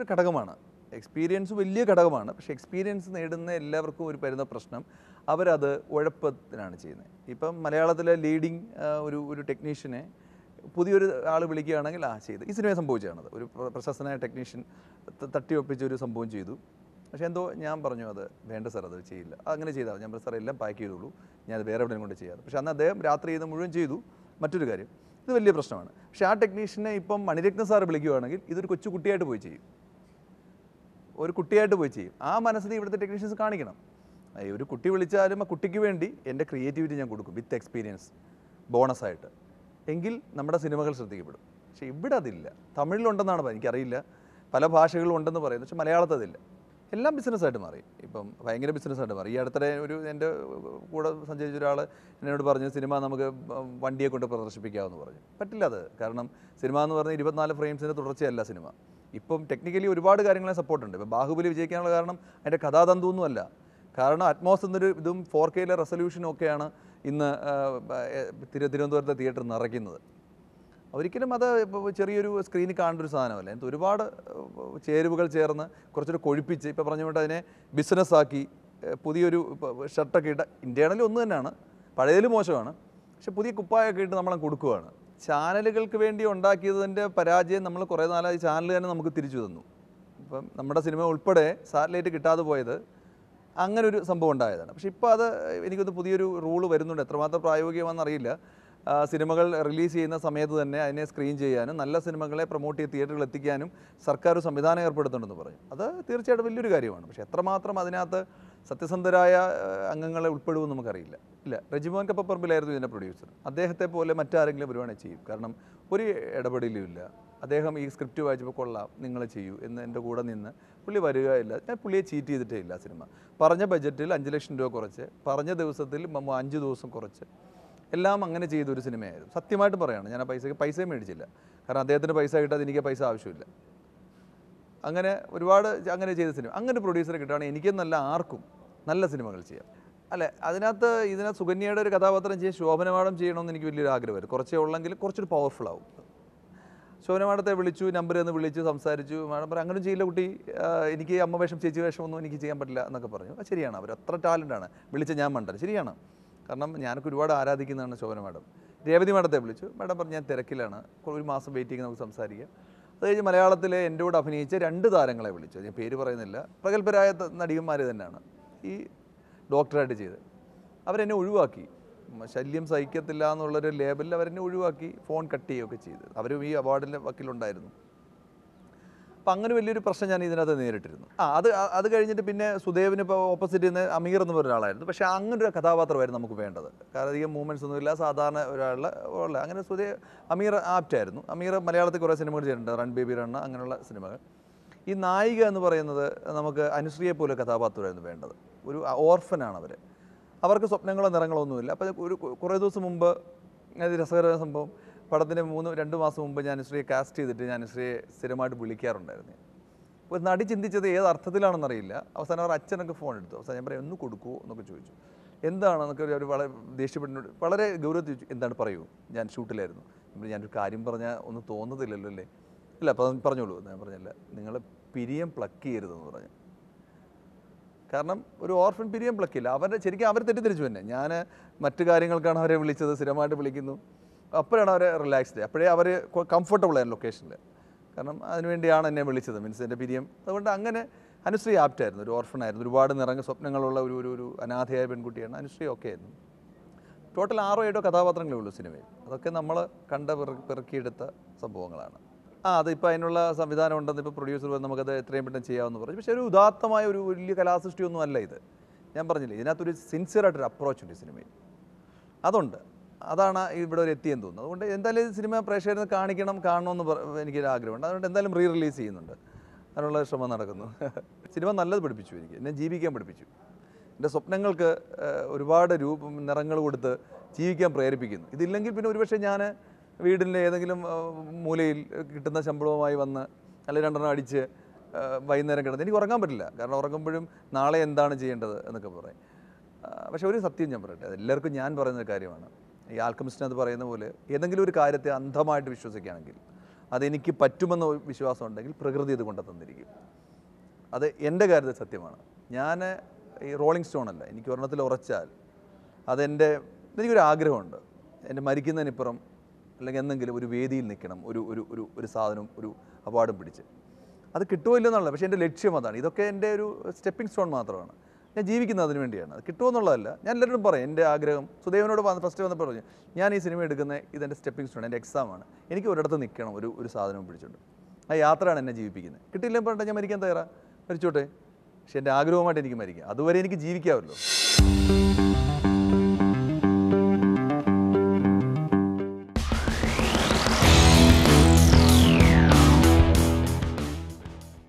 ഒരു ഘടകമാണ് എക്സ്പീരിയൻസ് വലിയ ഘടകമാണ് പക്ഷേ എക്സ്പീരിയൻസ് നേടുന്ന എല്ലാവർക്കും ഒരു വരുന്ന പ്രശ്നം അവരത് ഉഴപ്പത്തിനാണ് ചെയ്യുന്നത് ഇപ്പം മലയാളത്തിലെ ലീഡിങ് ഒരു ഒരു ടെക്നീഷ്യനെ പുതിയൊരു ആൾ വിളിക്കുകയാണെങ്കിൽ ആ ചെയ്ത് ഈ സിനിമ സംഭവിച്ചതാണത് ഒരു പ്ര- പ്രശസ്തനായ ടെക്നീഷ്യൻ ത- തട്ടിയൊപ്പിച്ച ഒരു സംഭവം ചെയ്തു പക്ഷേ എന്തോ ഞാൻ പറഞ്ഞു അത് വേണ്ട സാർ അത് ചെയ്യില്ല അങ്ങനെ ചെയ്താൽ ഞാൻ പറഞ്ഞു സാർ എല്ലാം പാക്ക് ചെയ്തോളൂ ഞാൻ അത് വേറെ എവിടെയും കൊണ്ട് ചെയ്യാതെ പക്ഷേ അന്ന് അദ്ദേഹം രാത്രി ചെയ്ത് മുഴുവൻ ചെയ്തു മറ്റൊരു കാര്യം ഇത് വലിയ പ്രശ്നമാണ് പക്ഷേ ആ ടെക്നീഷ്യനെ ഇപ്പം മണിരത്ന സാർ വിളിക്കുകയാണെങ്കിൽ ഇതൊരു കൊച്ചു കുട്ടിയായിട്ട് പോയി ചെയ്യും ഒരു കുട്ടിയായിട്ട് പോയി ചെയ്യും ആ മനസ്സിൽ ഇവിടുത്തെ ടെക്നീഷ്യൻസ് കാണിക്കണം ഈ ഒരു കുട്ടി വിളിച്ചാലും ആ കുട്ടിക്ക് വേണ്ടി എൻ്റെ ക്രിയേറ്റിവിറ്റി ഞാൻ കൊടുക്കും വിത്ത് എക്സ്പീരിയൻസ് ബോണസായിട്ട് എങ്കിൽ നമ്മുടെ സിനിമകൾ ശ്രദ്ധിക്കപ്പെടും പക്ഷേ ഇവിടെ അതില്ല തമിഴിലുണ്ടെന്നാണ് പറയുന്നത് എനിക്കറിയില്ല പല ഭാഷകളിലും ഉണ്ടെന്ന് പറയുന്നത് പക്ഷേ മലയാളത്തിൽ അതില്ല എല്ലാം ബിസിനസ്സായിട്ട് മാറി ഇപ്പം ഭയങ്കര ബിസിനസ്സായിട്ട് മാറി ഈ അടുത്തിടെ ഒരു എൻ്റെ കൂടെ സഞ്ചരിച്ച ഒരാൾ എന്നോട് പറഞ്ഞു സിനിമ നമുക്ക് വണ്ടിയെ കൊണ്ട് പ്രദർശിപ്പിക്കാമെന്ന് പറഞ്ഞു പറ്റില്ല അത് കാരണം സിനിമ എന്ന് പറഞ്ഞാൽ ഇരുപത്തിനാല് ഫ്രെയിംസിൻ്റെ തുടർച്ചയല്ല സിനിമ ഇപ്പം ടെക്നിക്കലി ഒരുപാട് കാര്യങ്ങളെ സപ്പോർട്ടുണ്ട് ഇപ്പം ബാഹുബലി വിജയിക്കാനുള്ള കാരണം അതിൻ്റെ കഥാതന്തുവൊന്നുമല്ല കാരണം അറ്റ്മോസ് എന്നൊരു ഇതും ഫോർ കെയിലെ റെസൊല്യൂഷനും ഒക്കെയാണ് ഇന്ന് ആ, ഏ, തിരു തിരുവനന്തപുരത്തെ തിയേറ്റർ നിറയ്ക്കുന്നത് ഒരിക്കലും അത് ഇപ്പൊ ചെറിയൊരു സ്ക്രീനിൽ കാണേണ്ട ഒരു സാധനമല്ല എന്നിട്ട് ഒരുപാട് ഏഹ്, ചേരുവകൾ ചേർന്ന് കുറച്ചുകൂടെ കൊഴുപ്പിച്ച് ഇപ്പോൾ പറഞ്ഞുകൊണ്ട് അതിനെ ബിസിനസ്സാക്കി ഏഹ്, പുതിയൊരു ഇപ്പൊ ഷർട്ടൊക്കെ ഇട്ട ഇന്ത്യയാണല്ലോ ഒന്ന് തന്നെയാണ് പഴയതിൽ മോശമാണ് പക്ഷെ പുതിയ കുപ്പായൊക്കെ ഇട്ട് നമ്മളെ കൊടുക്കുകയാണ് ചാനലുകൾക്ക് വേണ്ടി ഉണ്ടാക്കിയതിൻ്റെ പരാജയം നമ്മൾ കുറേ നാളായി ചാനൽ തന്നെ നമുക്ക് തിരിച്ചു തന്നു ഇപ്പം നമ്മുടെ സിനിമ ഉൾപ്പെടെ സാറ്റലൈറ്റ് കിട്ടാതെ പോയത് അങ്ങനെ ഒരു സംഭവം ഉണ്ടായതാണ് പക്ഷേ ഇപ്പോൾ അത് എനിക്കൊന്ന് പുതിയൊരു റൂള് വരുന്നുണ്ട് എത്രമാത്രം പ്രായോഗികമാണെന്ന് അറിയില്ല ആ, സിനിമകൾ റിലീസ് ചെയ്യുന്ന സമയത്ത് തന്നെ അതിനെ സ്ക്രീൻ ചെയ്യാനും നല്ല സിനിമകളെ പ്രൊമോട്ട് ചെയ്ത് തിയേറ്ററിൽ എത്തിക്കാനും സർക്കാർ ഒരു സംവിധാനം ഏർപ്പെടുത്തുന്നുണ്ടെന്ന് പറയും അത് തീർച്ചയായിട്ടും വലിയൊരു കാര്യമാണ് പക്ഷേ എത്രമാത്രം അതിനകത്ത് സത്യസന്ധരായ ആ, അംഗങ്ങളെ ഉൾപ്പെടുമെന്ന് നമുക്കറിയില്ല ഇല്ല റെജിമോൻ കപ്പപ്പറമ്പിലായിരുന്നു ഇതിൻ്റെ പ്രൊഡ്യൂസർ അദ്ദേഹത്തെ പോലെ മറ്റാരെങ്കിലും വരുവാണെങ്കിൽ ചെയ്യും കാരണം ഒരു ഇടപെടലും ഇല്ല അദ്ദേഹം ഈ സ്ക്രിപ്റ്റ് വായിച്ചപ്പോൾ കൊള്ളാം നിങ്ങൾ ചെയ്യൂ എന്ന് എൻ്റെ കൂടെ നിന്ന് പുള്ളി വരിക ഇല്ല ഞാൻ പുള്ളിയെ ചീറ്റ് ചെയ്തിട്ടേ ഇല്ല സിനിമ പറഞ്ഞ ബഡ്ജറ്റിൽ അഞ്ച് ലക്ഷം രൂപ കുറച്ച് പറഞ്ഞ ദിവസത്തിൽ മ- അഞ്ച് ദിവസം കുറച്ച് എല്ലാം അങ്ങനെ ചെയ്തൊരു സിനിമയായിരുന്നു സത്യമായിട്ട് പറയുകയാണ് ഞാൻ ആ പൈസയ്ക്ക് പൈസയും മേടിച്ചില്ല കാരണം അദ്ദേഹത്തിന് പൈസ കിട്ടാതെ എനിക്ക് ആ പൈസ ആവശ്യമില്ല അങ്ങനെ ഒരുപാട് അങ്ങനെ ചെയ്ത സിനിമ അങ്ങനെ പ്രൊഡ്യൂസറെ കിട്ടുകയാണെങ്കിൽ എനിക്കെന്നല്ല ആർക്കും നല്ല സിനിമകൾ ചെയ്യാം അല്ലെ അതിനകത്ത് ഇതിനകത്ത് സുകന്യയുടെ ഒരു കഥാപാത്രം ചെയ്യാൻ ശോഭനമാടം ചെയ്യണമെന്ന് എനിക്ക് വലിയൊരു ആഗ്രഹമായിരുന്നു കുറച്ചേ ഉള്ളെങ്കിൽ കുറച്ചൊരു പവർഫുൾ ആവും ശോഭന മാഡത്തെ വിളിച്ചു നമ്പർ എന്ന് വിളിച്ചു സംസാരിച്ചു മാഡം പറഞ്ഞു അങ്ങനെ ചെയ്യില്ല കുട്ടി ആ, എനിക്ക് അമ്മ വേഷം ചേച്ചി വേഷം ഒന്നും എനിക്ക് ചെയ്യാൻ പറ്റില്ല എന്നൊക്കെ പറഞ്ഞു അത് ശരിയാണ് അവർ അത്ര ടാലൻ്റാണ് വിളിച്ച ഞാൻ മണ്ടൻ ശരിയാണ് കാരണം ഞാനൊക്കെ ഒരുപാട് ആരാധിക്കുന്നതാണ് ശോഭന മാഡം രേവതി മാഡത്തെ വിളിച്ചു മാഡം പറഞ്ഞു ഞാൻ തിരക്കിലാണ് ഒരു മാസം വെയിറ്റ് ചെയ്ത് നമുക്ക് സംസാരിക്കാം അത് കഴിഞ്ഞ് മലയാളത്തിലെ എൻ്റെ കൂടെ അഭിനയിച്ച രണ്ട് താരങ്ങളെ വിളിച്ചു ഞാൻ പേര് പറയുന്നില്ല പ്രഗത്ഭരായ ത- നടികന്മാർ തന്നെയാണ് ഈ ഡോക്ടറായിട്ട് ചെയ്ത് അവരെന്നെ ഒഴിവാക്കി ഉം, ശല്യം സഹിക്കത്തില്ല എന്നുള്ളൊരു ലേബലിൽ അവരെന്നെ ഒഴിവാക്കി ഫോൺ കട്ട് ചെയ്യുകയൊക്കെ ചെയ്ത് അവരും ഈ അവാർഡിൻ്റെ വക്കിലുണ്ടായിരുന്നു അപ്പം അങ്ങനെ വലിയൊരു പ്രശ്നം ഞാൻ ഇതിനകത്ത് നേരിട്ടിരുന്നു ആ അത് അ- അത് കഴിഞ്ഞിട്ട് പിന്നെ സുദേവിന് ഇപ്പോൾ ഓപ്പോസിറ്റ് നിന്ന് അമീർ എന്ന് പറഞ്ഞ ഒരാളായിരുന്നു പക്ഷേ അങ്ങനെ ഒരു കഥാപാത്രമായിരുന്നു നമുക്ക് വേണ്ടത് കാരണം അധികം മൂവ്മെൻറ്റ്സ് ഒന്നുമില്ല സാധാരണ ഒരാളുടെ ഉള്ള അങ്ങനെ സുദേവ് അമീർ ആപ്റ്റായിരുന്നു അമീർ മലയാളത്തിൽ കുറേ സിനിമകൾ ചെയ്തിട്ടുണ്ട് റൺ ബേബി റൺ അങ്ങനെയുള്ള സിനിമകൾ ഈ നായിക എന്ന് പറയുന്നത് നമുക്ക് അനുശ്രീയെ പോലെ കഥാപാത്രമായിരുന്നു വേണ്ടത് ഒരു ഓർഫനാണ് അവർ അവർക്ക് സ്വപ്നങ്ങളോ നിറങ്ങളോ ഒന്നുമില്ല അപ്പോൾ ഒരു കുറേ ദിവസം മുമ്പ് അത് രസകരമായ സംഭവം പടത്തിന് മൂന്ന് രണ്ട് മാസം മുമ്പ് ഞാൻ അനുശ്രീയെ കാസ്റ്റ് ചെയ്തിട്ട് ഞാൻ അനുശ്രീയെ സ്ഥിരമായിട്ട് വിളിക്കാറുണ്ടായിരുന്നു ഒരു നടി ചിന്തിച്ചത് ഏത് അർത്ഥത്തിലാണെന്നറിയില്ല അവസാനം അവർ അച്ഛനൊക്കെ ഫോൺ എടുത്തു അവസാനം ഞാൻ പറയാം ഒന്ന് കൊടുക്കുമോ എന്നൊക്കെ ചോദിച്ചു എന്താണ് എന്നൊക്കെ ഒരു- ഒരു വളരെ ദേഷ്യപ്പെട്ടു വളരെ ഗൗരവത്തിൽ ചോദിച്ചു എന്താണ് പറയൂ ഞാൻ ഷൂട്ടിലായിരുന്നു ഞാൻ പറഞ്ഞു, ഞാനൊരു കാര്യം പറഞ്ഞാൽ ഒന്നും തോന്നത്തില്ലല്ലോ അല്ലേ ഇല്ല അപ്പം പറഞ്ഞോളൂ എന്ന് ഞാൻ പറഞ്ഞില്ല നിങ്ങൾ പിരിയം പ്ലക്ക് ചെയ്യരുതെന്ന് പറഞ്ഞു കാരണം ഒരു ഓർഫൻ പിരിയം പ്ലക്കില്ല അവരുടെ ശരിക്കും അവർ തെറ്റിദ്ധരിച്ചു തന്നെ ഞാൻ മറ്റു കാര്യങ്ങൾക്കാണ് അവരെ വിളിച്ചത് സ്ഥിരമായിട്ട് വിളിക്കുന്നു അപ്പോഴാണ് അവരെ റിലാക്സ്ഡ് അപ്പോഴേ അവർ കംഫർട്ടബിൾ ആയിരുന്നു ലൊക്കേഷനിൽ കാരണം അതിനുവേണ്ടിയാണ് എന്നെ വിളിച്ചത് മീൻസ് എൻ്റെ പിരിയം അതുകൊണ്ട് അങ്ങനെ അനുശ്രീ ആപ്റ്റായിരുന്നു ഒരു ഓർഫനായിരുന്നു ഒരുപാട് നിറങ്ങ സ്വപ്നങ്ങളുള്ള ഒരു ഒരു ഒരു അനാഥയായ പെൺകുട്ടിയാണ് അനുശ്രീ ഒക്കെ ആയിരുന്നു ടോട്ടൽ ആറോ ഏഴോ കഥാപാത്രങ്ങളേ ഉള്ളൂ സിനിമയിൽ അതൊക്കെ നമ്മൾ കണ്ട പിറ- പെറുക്കിയെടുത്ത സംഭവങ്ങളാണ് ആ അതിപ്പോൾ അതിനുള്ള സംവിധാനം ഉണ്ടെന്ന് ഇപ്പോൾ പ്രൊഡ്യൂസർ വന്ന് നമുക്കത് എത്രയും പെട്ടെന്ന് ചെയ്യാമെന്ന് പറഞ്ഞു പക്ഷേ ഒരു ഉദാത്തമായ ഒരു വലിയ കലാസൃഷ്ടിയൊന്നും അല്ല ഇത് ഞാൻ പറഞ്ഞില്ലേ ഇതിനകത്തൊരു സിൻസിയറായിട്ടൊരു അപ്രോച്ച് ഉണ്ട് ഈ സിനിമയിൽ അതുണ്ട് അതാണ് ഇവിടെ ഒരു എത്തിയെന്ന് തോന്നുന്നു അതുകൊണ്ട് എന്തായാലും ഈ സിനിമ പ്രേക്ഷകരെ കാണിക്കണം കാണണമെന്ന് പറ- എനിക്കൊരു ആഗ്രഹമുണ്ട് അതുകൊണ്ട് എന്തായാലും റീ റിലീസ് ചെയ്യുന്നുണ്ട് അതിനുള്ള ശ്രമം നടക്കുന്നു സിനിമ നല്ലത് പഠിപ്പിച്ചു എനിക്ക് എന്നെ ജീവിക്കാൻ പഠിപ്പിച്ചു എൻ്റെ സ്വപ്നങ്ങൾക്ക് ഏഹ്, ഒരുപാട് രൂപം നിറങ്ങൾ കൊടുത്ത് ജീവിക്കാൻ പ്രേരിപ്പിക്കുന്നു ഇതില്ലെങ്കിൽ പിന്നെ ഒരുപക്ഷെ ഞാൻ വീടിൻ്റെ ഏതെങ്കിലും ഏഹ്, മൂലയിൽ കിട്ടുന്ന ശമ്പളവുമായി വന്ന് അല്ലെങ്കിൽ രണ്ടെണ്ണം അടിച്ച് ഏഹ്, വൈകുന്നേരം കിടന്ന് എനിക്ക് ഉറങ്ങാൻ പറ്റില്ല കാരണം ഉറങ്ങുമ്പോഴും നാളെ എന്താണ് ചെയ്യേണ്ടത് എന്നൊക്കെ പറയും ആ, പക്ഷെ ഒരു സത്യം ഞാൻ പറയട്ടെ അത് എല്ലാവർക്കും ഞാൻ പറയുന്ന ഒരു കാര്യമാണ് ഈ ആൽക്കമിസ്റ്റിന് അത് പറയുന്ന പോലെ ഏതെങ്കിലും ഒരു കാര്യത്തെ അന്ധമായിട്ട് വിശ്വസിക്കുകയാണെങ്കിൽ അതെനിക്ക് പറ്റുമെന്ന വിശ്വാസം ഉണ്ടെങ്കിൽ പ്രകൃതി ഇത് കൊണ്ടു തന്നിരിക്കും അത് എൻ്റെ കാര്യത്തിൽ സത്യമാണ് ഞാൻ ഈ റോളിംഗ് സ്റ്റോൺ അല്ല എനിക്ക് ഒരെണ്ണത്തിൽ ഉറച്ചാൽ അതെൻ്റെ എനിക്കൊരു ആഗ്രഹമുണ്ട് എൻ്റെ മരിക്കുന്നതിനിപ്പുറം അല്ലെങ്കിൽ എന്തെങ്കിലും ഒരു വേദിയിൽ നിൽക്കണം ഒരു ഒരു ഒരു ഒരു സാധനം ഒരു അവാർഡും പിടിച്ച് അത് കിട്ടുമോ ഇല്ലയോ എന്നുള്ള പക്ഷേ എൻ്റെ ലക്ഷ്യം അതാണ് ഇതൊക്കെ എൻ്റെ ഒരു സ്റ്റെപ്പിംഗ് സ്റ്റോൺ മാത്രമാണ് ഞാൻ ജീവിക്കുന്നത് അതിന് വേണ്ടിയാണ് അത് കിട്ടുമോ എന്നുള്ളതല്ല ഞാൻ എല്ലാവരോടും പറയും എൻ്റെ ആഗ്രഹം സുദേവനോട് വന്ന് ഫസ്റ്റ് വന്നപ്പോൾ പറഞ്ഞു ഞാൻ ഈ സിനിമ എടുക്കുന്ന ഇതെൻ്റെ സ്റ്റെപ്പിംഗ് സ്റ്റോൺ എൻ്റെ എക്സാമാണ് എനിക്ക് ഒരിടത്ത് നിൽക്കണം ഒരു ഒരു സാധനവും പിടിച്ചിട്ടുണ്ട് ആ യാത്രയാണ് എന്നെ ജീവിപ്പിക്കുന്നത് കിട്ടിയില്ല പറഞ്ഞാൽ ഞാൻ മരിക്കാൻ തയ്യാറാ മരിച്ചോട്ടെ പക്ഷെ എൻ്റെ ആഗ്രഹമായിട്ട് എനിക്ക് മരിക്കാം അതുവരെ എനിക്ക് ജീവിക്കാമല്ലോ